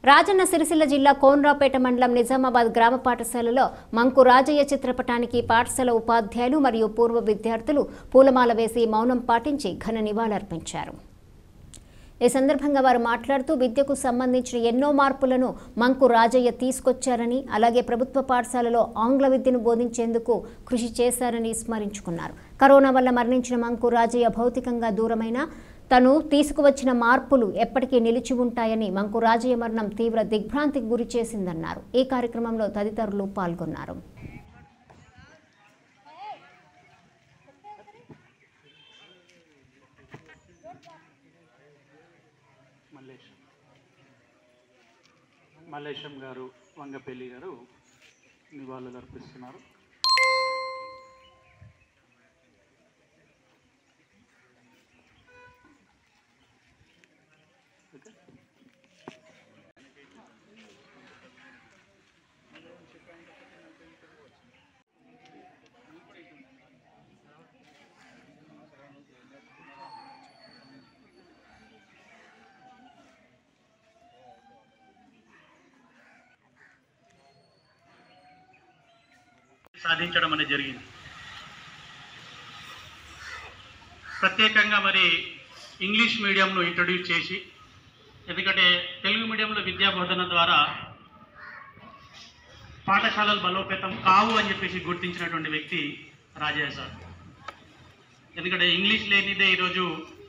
రాజన్న సిరిసిల్ల జిల్లా కోన్రాపేట మండలం నిజామాబాద్ గ్రామ పాఠశాలలో మంకు రాజయ్య చిత్రపటానికి పాఠశాల ఉపాధ్యాయులు మరియు పూర్వ విద్యార్థులు పూలమాల వేసి మౌనం పాటించి ఘన నివాళులర్పించారు ఈ సందర్భంగా వారు మాట్లాడుతూ విద్యకు సంబంధించిన ఎన్నో మార్పులను మంకు రాజయ్య తీసుకొచ్చారని అలాగే ప్రభుత్వ పాఠశాలలో ఆంగ్ల విద్యను బోధించేందుకు కృషి చేశారని స్మరించుకున్నారు కరోనా వల్ల మరణించిన మంకు రాజయ్య భౌతికంగా దూరమైన తను తీసుకువచ్చిన మార్పులు ఎప్పటికీ నిలిచి ఉంటాయని మంకు రాజయ్య మరణం తీవ్ర దిగ్భ్రాంతికి గురి చేసిందన్నారు ఈ కార్యక్రమంలో తదితరులు పాల్గొన్నారు మల్లేశం మల్లేశం గారు వంగపల్లి గారు నివాళులు అర్పిస్తున్నారు ఓకే సాధించడం అనేది జరిగింది ప్రత్యేకంగా మరి ఇంగ్లీష్ మీడియంను ఇంట్రడ్యూస్ చేసి ఎందుకంటే తెలుగు మీడియంలో విద్యా బోధన ద్వారా పాఠశాలలు బలోపేతం కావు అని చెప్పేసి గుర్తించినటువంటి వ్యక్తి రాజయ్య సార్ ఎందుకంటే ఇంగ్లీష్ లేనిదే ఈరోజు